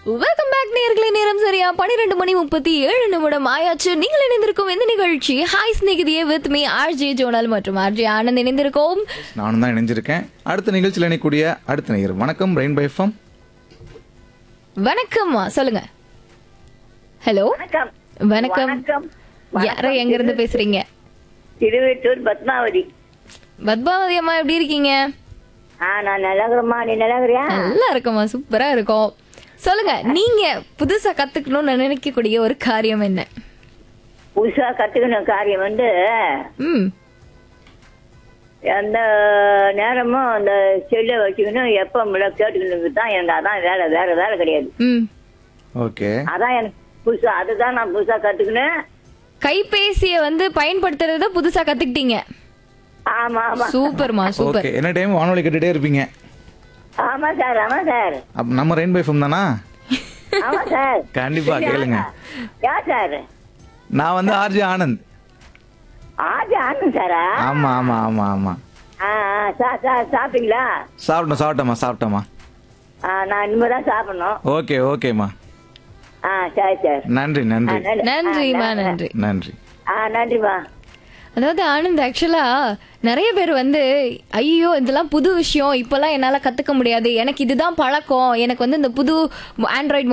Welcome back நேர்களே நேரம் சரியா பன்னிரெண்டு மணி முப்பத்தி ஏழு நிமிடம் ஆயாச்சு நீங்கள் இணைந்திருக்கும் இந்த நிகழ்ச்சி ஹாய் ஸ்நேகிதியே வித் மீ ஆர்ஜே ஜோனல் மற்றும் ஆர்ஜே ஆனந்த் இணைந்திருக்கோம் நானும் தான் இணைஞ்சிருக்கேன் அடுத்த நிகழ்ச்சியில் இணைக்கூடிய அடுத்த நேயர் வணக்கம் ரெயின் பைஃபம் வணக்கம் சொல்லுங்க ஹலோ வணக்கம் வணக்கம் வணக்கம் யார எங்க இருந்து பேசுறீங்க திருவேட்டூர் பத்மாவதி பத்மாவதி அம்மா எப்படி இருக்கீங்க ஆ நான் நல்லாகிறேம்மா நீ நல்லாகிறியா நல்லா இருக்கோம்மா சூப்பரா இருக்கோம் சொல்லுங்க நீங்க புதுசா கத்துக்கணும்னு நினைக்கக்கூடிய ஒரு காரியம் என்ன புதுசா கத்துக்கணும் காரியம் வந்து ம் எந்த நேரமும் அந்த செல்லை வச்சுக்கணும் எப்ப முள்ள கேட்டுக்கணும் தான் எனக்கு அதான் வேலை வேற வேலை கிடையாது ம் ஓகே அதான் எனக்கு புதுசா அதுதான் நான் புதுசா கத்துக்கணும் கைபேசிய வந்து பயன்படுத்துறத புதுசா கத்துக்கிட்டீங்க ஆமா ஆமா சூப்பர்மா சூப்பர் ஓகே என்ன டைம் வானொலி கேட்டுட்டே இருப்பீங்க ஆமா சார் ஆமா சார் அப்ப நம்ம ரெயின் பைஃபம் தானா ஆமா சார் கண்டிப்பா கேளுங்க யா சார் நான் வந்து ஆர்ஜே ஆனந்த் ஆஜி ஆனந்த் சாரா ஆமா ஆமா ஆமா ஆமா ஆ ஆ, சா- சா- சாப்பிட்டீங்களா சாப்பிட்டோம் சாப்பிட்டோமா சாப்பிட்டோமா ஆ, நான் இனிமே தான் சாப்பிடணும் ஓகே ஓகேம்மா ஆ சரி சார் நன்றி ஆ, நன்றி நன்றி. நன்றிமா ஆ, நன்றி நன்றி ஆ நன்றிம்மா அதாவது ஆனந்த் ஆக்சுவலா நிறைய பேர் வந்து ஐயோ இதெல்லாம் புது விஷயம் இப்பெல்லாம் என்னால கத்துக்க முடியாது எனக்கு இதுதான் பழக்கம் எனக்கு வந்து இந்த புது ஆண்ட்ராய்டு